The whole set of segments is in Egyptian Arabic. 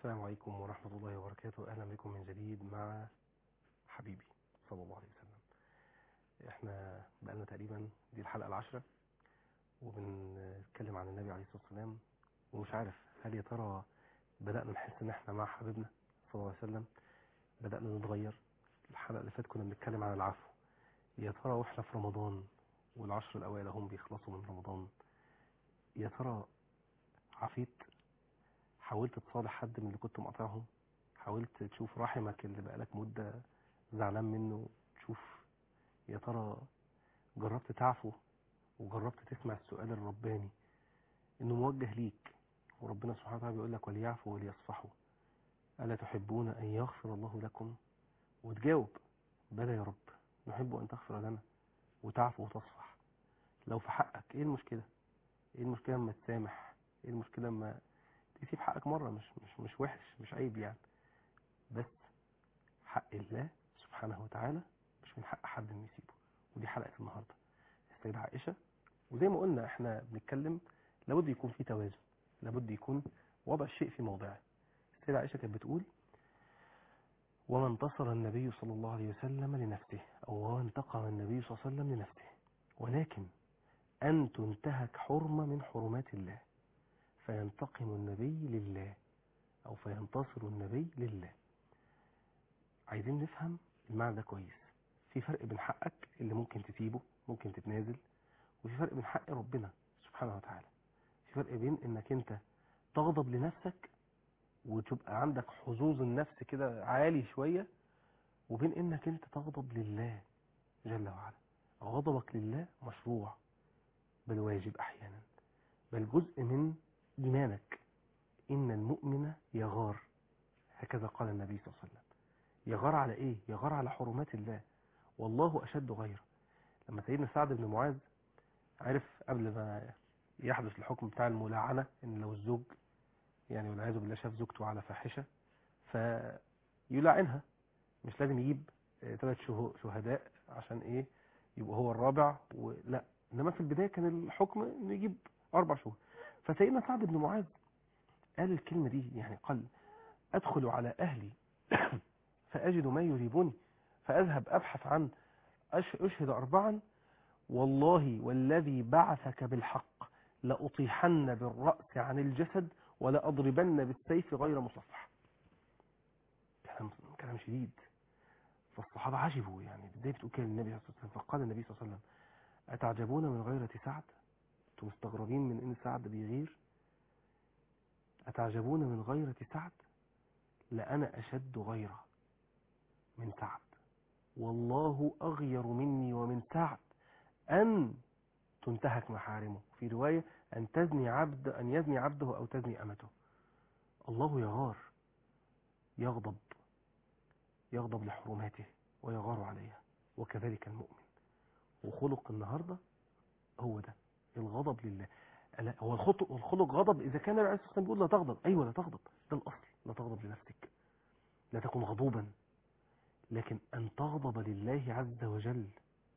السلام عليكم ورحمة الله وبركاته أهلا بكم من جديد مع حبيبي صلى الله عليه وسلم احنا بقالنا تقريبا دي الحلقة العاشرة وبنتكلم عن النبي عليه الصلاة والسلام ومش عارف هل يا ترى بدأنا نحس ان احنا مع حبيبنا صلى الله عليه وسلم بدأنا نتغير الحلقة اللي فاتت كنا بنتكلم عن العفو يا ترى واحنا في رمضان والعشر الأوائل هم بيخلصوا من رمضان يا ترى عفيت حاولت تصالح حد من اللي كنت مقاطعهم حاولت تشوف رحمك اللي بقالك مدة زعلان منه تشوف يا ترى جربت تعفو وجربت تسمع السؤال الرباني انه موجه ليك وربنا سبحانه وتعالى بيقول لك وليعفوا وليصفحوا ألا تحبون أن يغفر الله لكم وتجاوب بلى يا رب نحب أن تغفر لنا وتعفو وتصفح لو في حقك ايه المشكلة ايه المشكلة اما تسامح ايه المشكلة اما تسيب حقك مرة مش مش مش وحش مش عيب يعني بس حق الله سبحانه وتعالى مش من حق حد انه يسيبه ودي حلقة النهاردة السيدة عائشة وزي ما قلنا احنا بنتكلم لابد يكون في توازن لابد يكون وضع الشيء في موضعه السيدة عائشة كانت بتقول وما انتصر النبي صلى الله عليه وسلم لنفسه أو وما انتقم النبي صلى الله عليه وسلم لنفسه ولكن أن تنتهك حرمة من حرمات الله فينتقم النبي لله أو فينتصر النبي لله عايزين نفهم المعنى ده كويس في فرق بين حقك اللي ممكن تسيبه ممكن تتنازل وفي فرق بين حق ربنا سبحانه وتعالى في فرق بين انك انت تغضب لنفسك وتبقى عندك حظوظ النفس كده عالي شوية وبين انك انت تغضب لله جل وعلا غضبك لله مشروع بل واجب احيانا بل جزء من ايمانك ان المؤمن يغار هكذا قال النبي صلى الله عليه وسلم يغار على ايه يغار على حرمات الله والله اشد غيره لما سيدنا سعد بن معاذ عرف قبل ما يحدث الحكم بتاع الملاعنة ان لو الزوج يعني والعياذ بالله شاف زوجته على فاحشة فيلاعنها مش لازم يجيب ثلاث شهداء عشان ايه يبقى هو الرابع ولا انما في البداية كان الحكم انه يجيب اربع شهور فسيدنا سعد بن معاذ قال الكلمة دي يعني قال ادخل على اهلي فاجد ما يريبني فاذهب ابحث عن اشهد اربعا والله والذي بعثك بالحق لأطيحن بالرأس عن الجسد ولأضربن بالسيف غير مصفح كلام كلام شديد فالصحابة عجبوا يعني ازاي بتقول كده النبي صلى الله عليه وسلم فقال النبي صلى الله عليه وسلم أتعجبون من غيرة سعد انتم مستغربين من ان سعد بيغير أتعجبون من غيرة سعد لأنا أشد غيرة من سعد والله أغير مني ومن سعد أن تنتهك محارمه في رواية أن تزني عبد أن يزني عبده أو تزني أمته الله يغار يغضب يغضب لحرماته ويغار عليها وكذلك المؤمن وخلق النهاردة هو ده الغضب لله هو الخلق الخلق غضب إذا كان النبي عليه الصلاة والسلام بيقول لا تغضب أيوة لا تغضب ده الأصل لا تغضب لنفسك لا تكن غضوبا لكن أن تغضب لله عز وجل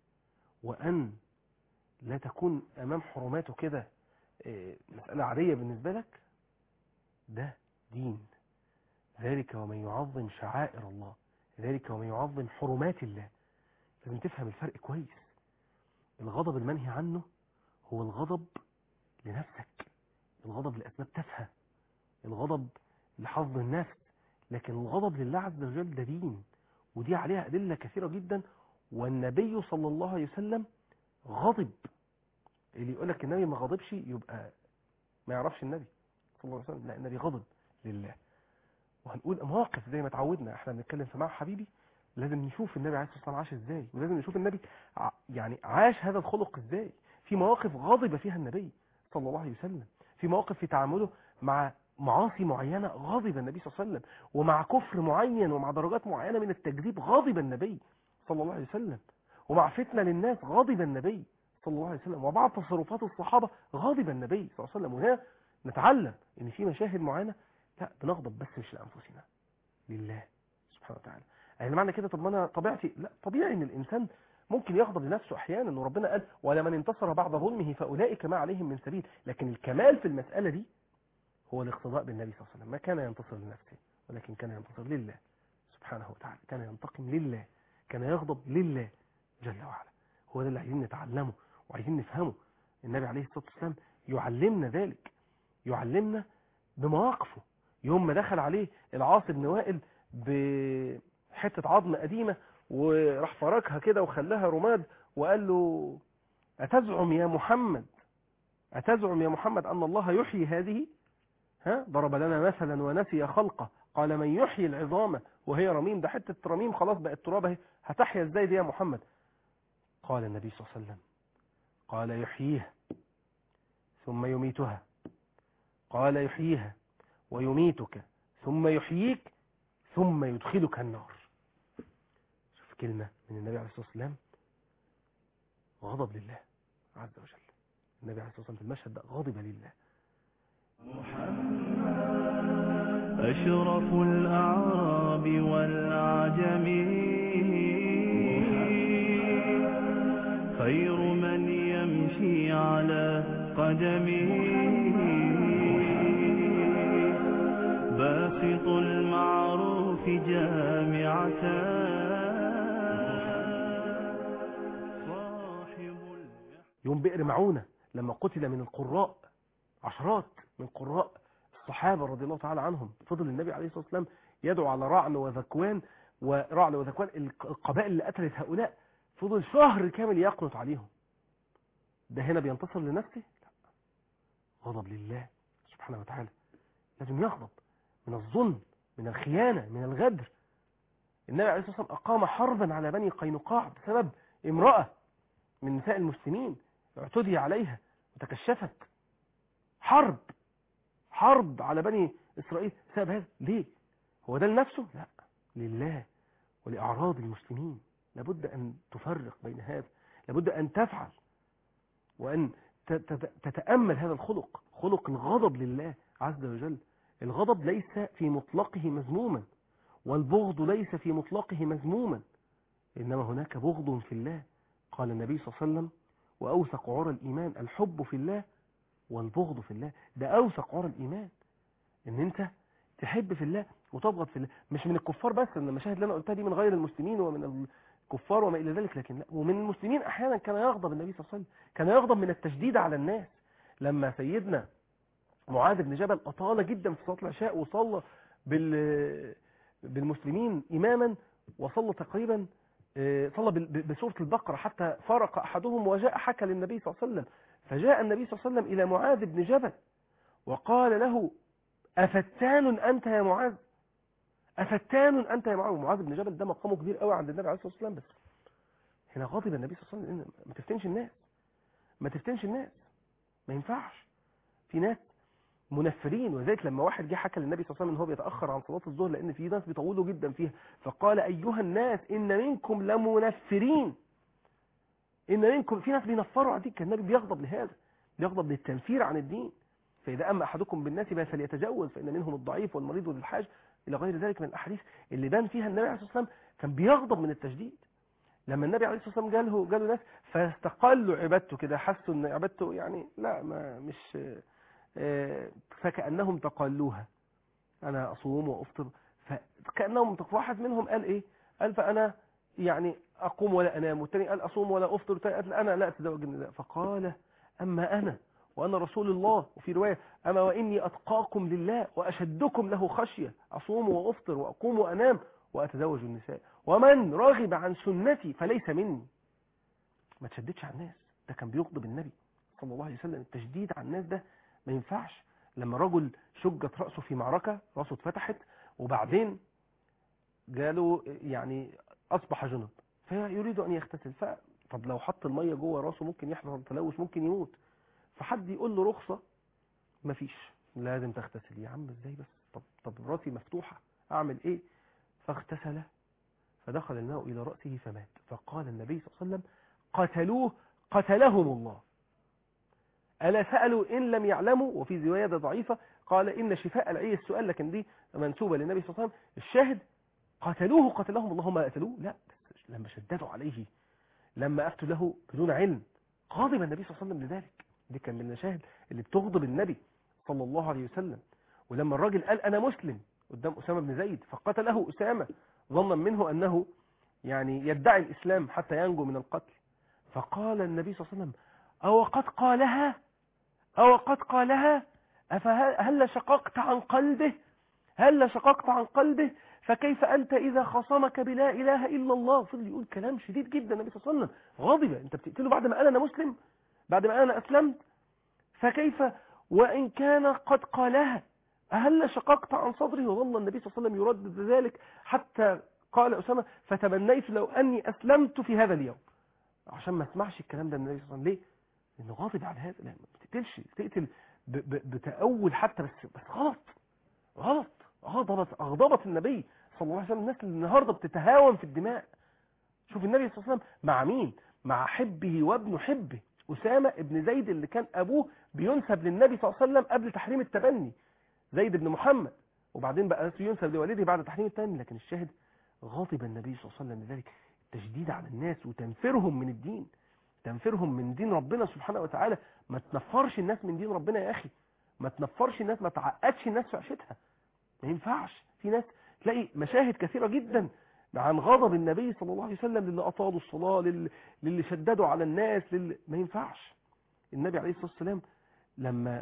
وأن لا تكون أمام حرماته كده مسألة عادية بالنسبة لك ده دين ذلك ومن يعظم شعائر الله ذلك ومن يعظم حرمات الله لازم تفهم الفرق كويس الغضب المنهي عنه هو الغضب لنفسك الغضب لأسباب تافهة الغضب لحظ النفس لكن الغضب لله عز وجل ده دين ودي عليها أدلة كثيرة جدا والنبي صلى الله عليه وسلم غضب اللي يقول لك النبي ما غضبش يبقى ما يعرفش النبي صلى الله عليه وسلم لا النبي غضب لله وهنقول مواقف زي ما اتعودنا احنا بنتكلم في مع حبيبي لازم نشوف النبي عليه الصلاه والسلام عاش ازاي ولازم نشوف النبي يعني عاش هذا الخلق ازاي في مواقف غضب فيها النبي صلى الله عليه وسلم في مواقف في تعامله مع معاصي معينة غضب النبي صلى الله عليه وسلم ومع كفر معين ومع درجات معينة من التكذيب غضب النبي صلى الله عليه وسلم ومع فتنة للناس غضب النبي صلى الله عليه وسلم وبعض تصرفات الصحابة غضب النبي صلى الله عليه وسلم وهنا نتعلم ان في مشاهد معينة لا بنغضب بس مش لأنفسنا لله سبحانه وتعالى يعني معنى كده طب ما انا طبيعتي لا طبيعي ان الانسان ممكن يغضب لنفسه احيانا ان ربنا قال ولمن انتصر بعد ظلمه فاولئك ما عليهم من سبيل لكن الكمال في المسألة دي هو الاقتضاء بالنبي صلى الله عليه وسلم ما كان ينتصر لنفسه ولكن كان ينتصر لله سبحانه وتعالى كان ينتقم لله كان يغضب لله جل وعلا هو ده اللي عايزين نتعلمه وعايزين نفهمه النبي عليه الصلاة والسلام يعلمنا ذلك يعلمنا بمواقفه يوم ما دخل عليه العاص بن وائل بحتة عظم قديمة وراح فركها كده وخلاها رماد وقال له أتزعم يا محمد أتزعم يا محمد أن الله يحيي هذه ها ضرب لنا مثلا ونسي خلقه قال من يحيي العظام وهي رميم ده حتة رميم خلاص بقت تراب اهي هتحيا ازاي دي يا محمد قال النبي صلى الله عليه وسلم قال يحييها ثم يميتها قال يحييها ويميتك ثم يحييك ثم يدخلك النار شوف كلمة من النبي عليه الصلاة والسلام غضب لله عز وجل النبي عليه الصلاة والسلام في المشهد ده غضب لله أشرف الأعراب والعجم خير من يمشي على قدمه باسط المعروف جامعة صاحب اليحيى يوم بئر معونة لما قتل من القراء عشرات من قراء الصحابة رضي الله تعالى عنهم فضل النبي عليه الصلاة والسلام يدعو على رعن وذكوان ورعن وذكوان القبائل اللي قتلت هؤلاء فضل شهر كامل يقنط عليهم ده هنا بينتصر لنفسه لا غضب لله سبحانه وتعالى لازم يغضب من الظلم من الخيانة من الغدر النبي عليه الصلاة والسلام أقام حربا على بني قينقاع بسبب امرأة من نساء المسلمين اعتدي عليها وتكشفت حرب حرب على بني إسرائيل بسبب هذا ليه هو ده لنفسه لا لله ولأعراض المسلمين لابد أن تفرق بين هذا لابد أن تفعل وأن تتأمل هذا الخلق خلق الغضب لله عز وجل الغضب ليس في مطلقه مذموما والبغض ليس في مطلقه مذموما إنما هناك بغض في الله قال النبي صلى الله عليه وسلم وأوثق عرى الإيمان الحب في الله والبغض في الله ده أوثق عرى الإيمان إن أنت تحب في الله وتبغض في الله مش من الكفار بس ان المشاهد اللي انا قلتها دي من غير المسلمين ومن الكفار وما الى ذلك لكن لا ومن المسلمين احيانا كان يغضب النبي صلى الله عليه وسلم كان يغضب من التشديد على الناس لما سيدنا معاذ بن جبل اطال جدا في صلاه العشاء وصلى بال بالمسلمين اماما وصلى تقريبا صلى بسوره البقره حتى فرق احدهم وجاء حكى للنبي صلى الله عليه وسلم فجاء النبي صلى الله عليه وسلم الى معاذ بن جبل وقال له أفتان أنت يا معاذ أفتان أنت يا معاذ معاذ بن جبل ده مقامه كبير قوي عند النبي عليه الصلاة والسلام بس هنا غاضب النبي صلى الله عليه وسلم ما تفتنش الناس ما تفتنش الناس ما ينفعش في ناس منفرين ولذلك لما واحد جه حكى للنبي صلى الله عليه وسلم ان هو بيتاخر عن صلاه الظهر لان في ناس بيطولوا جدا فيها فقال ايها الناس ان منكم لمنفرين ان منكم في ناس بينفروا عن الدين كان النبي بيغضب لهذا بيغضب للتنفير عن الدين فإذا أما أحدكم بالناس فليتجوز فإن منهم الضعيف والمريض وذي الحاج إلى غير ذلك من الأحاديث اللي بان فيها النبي عليه الصلاة والسلام كان بيغضب من التشديد لما النبي عليه الصلاة والسلام جاله جاله ناس فاستقلوا عبادته كده حسوا ان عبادته يعني لا ما مش فكأنهم تقلوها أنا أصوم وأفطر فكأنهم واحد منهم قال إيه قال فأنا يعني أقوم ولا أنام والتاني قال أصوم ولا أفطر والتاني قال أنا لا أتزوج النساء فقال أما أنا وأنا رسول الله وفي رواية أما وإني أتقاكم لله وأشدكم له خشية أصوم وأفطر وأقوم وأنام وأتزوج النساء ومن رغب عن سنتي فليس مني ما تشددش على الناس ده كان بيغضب النبي صلى الله عليه وسلم التشديد على الناس ده ما ينفعش لما رجل شجت رأسه في معركة رأسه اتفتحت وبعدين جاله يعني أصبح جنب فيريد أن يغتسل طب لو حط المية جوه راسه ممكن يحصل تلوث ممكن يموت فحد يقول له رخصة مفيش لازم تغتسل يا عم ازاي بس طب طب راسي مفتوحة اعمل ايه فاغتسل فدخل الماء الى رأسه فمات فقال النبي صلى الله عليه وسلم قتلوه قتلهم الله ألا سألوا إن لم يعلموا وفي زيادة ضعيفة قال إن شفاء العي السؤال لكن دي منسوبة للنبي صلى الله عليه وسلم الشاهد قتلوه قتلهم الله ما قتلوه لا بس لما شددوا عليه لما أفتوا له بدون علم غاضب النبي صلى الله عليه وسلم لذلك دي كان من المشاهد اللي بتغضب النبي صلى الله عليه وسلم ولما الراجل قال انا مسلم قدام اسامه بن زيد فقتله اسامه ظنا منه انه يعني يدعي الاسلام حتى ينجو من القتل فقال النبي صلى الله عليه وسلم او قد قالها او قد قالها أفهل شققت عن قلبه هل شققت عن قلبه فكيف أنت إذا خصمك بلا إله إلا الله فضل يقول كلام شديد جدا النبي صلى الله عليه وسلم غاضب أنت بتقتله بعد ما قال أنا مسلم بعد ما قال أنا أسلمت فكيف وإن كان قد قالها هل شققت عن صدره وظل النبي صلى الله عليه وسلم يردد ذلك حتى قال أسامة فتمنيت لو أني أسلمت في هذا اليوم عشان ما اسمعش الكلام ده النبي صلى الله عليه وسلم ليه؟ لأنه غاضب على هذا لا ما بتقتلش تقتل ب- ب- بتأول حتى بس بس غلط غلط غضبت أغضبت النبي صلى الله عليه وسلم الناس اللي النهارده بتتهاون في الدماء شوف النبي صلى الله عليه وسلم مع مين مع حبه وابن حبه أسامة ابن زيد اللي كان أبوه بينسب للنبي صلى الله عليه وسلم قبل تحريم التبني زيد بن محمد وبعدين بقى ينسب لوالده بعد تحريم التبني لكن الشاهد غاضب النبي صلى الله عليه وسلم لذلك التشديد على الناس وتنفرهم من الدين تنفرهم من دين ربنا سبحانه وتعالى ما تنفرش الناس من دين ربنا يا أخي ما تنفرش الناس ما تعقدش الناس في عيشتها ما ينفعش في ناس تلاقي مشاهد كثيرة جدا عن غضب النبي صلى الله عليه وسلم للي أطالوا الصلاة للي, للي شددوا على الناس للي ما ينفعش النبي عليه الصلاة والسلام لما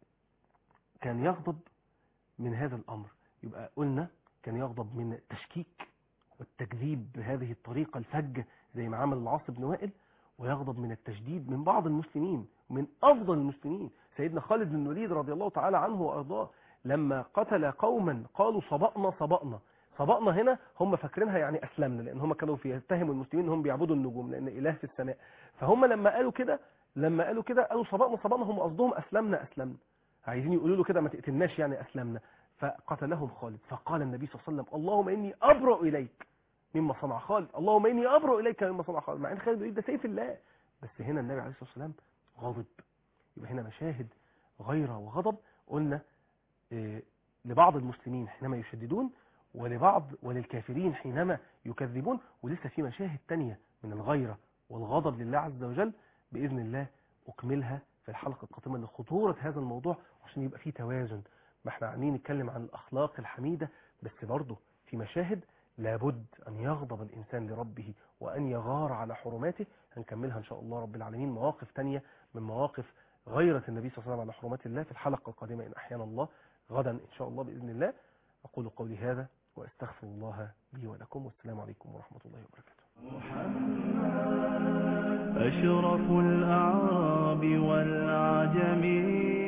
كان يغضب من هذا الأمر يبقى قلنا كان يغضب من التشكيك والتكذيب بهذه الطريقة الفجة زي ما عمل العاص بن وائل ويغضب من التشديد من بعض المسلمين من أفضل المسلمين سيدنا خالد بن الوليد رضي الله تعالى عنه وأرضاه لما قتل قوما قالوا صبأنا صبأنا صبأنا هنا هم فاكرينها يعني أسلمنا لأن هم كانوا يتهموا المسلمين أنهم بيعبدوا النجوم لأن إله في السماء فهم لما قالوا كده لما قالوا كده قالوا صبأنا صبأنا هم قصدهم أسلمنا أسلمنا عايزين يقولوا له كده ما تقتلناش يعني أسلمنا فقتلهم خالد فقال النبي صلى الله عليه وسلم اللهم إني أبرأ إليك مما صنع خالد اللهم إني أبرأ إليك مما صنع خالد مع إن خالد بن ده سيف الله بس هنا النبي عليه الصلاة والسلام غاضب يبقى هنا مشاهد غيرة وغضب قلنا إيه لبعض المسلمين حينما يشددون ولبعض وللكافرين حينما يكذبون ولسه في مشاهد تانية من الغيرة والغضب لله عز وجل بإذن الله أكملها في الحلقة القادمة لخطورة هذا الموضوع عشان يبقى فيه توازن ما احنا عاملين نتكلم عن الأخلاق الحميدة بس برضه في مشاهد لابد أن يغضب الإنسان لربه وأن يغار على حرماته هنكملها إن شاء الله رب العالمين مواقف تانية من مواقف غيرة النبي صلى الله عليه وسلم على حرمات الله في الحلقة القادمة إن أحيانا الله غدا إن شاء الله بإذن الله أقول قولي هذا وأستغفر الله لي ولكم والسلام عليكم ورحمة الله وبركاته أشرف الأعراب والعجم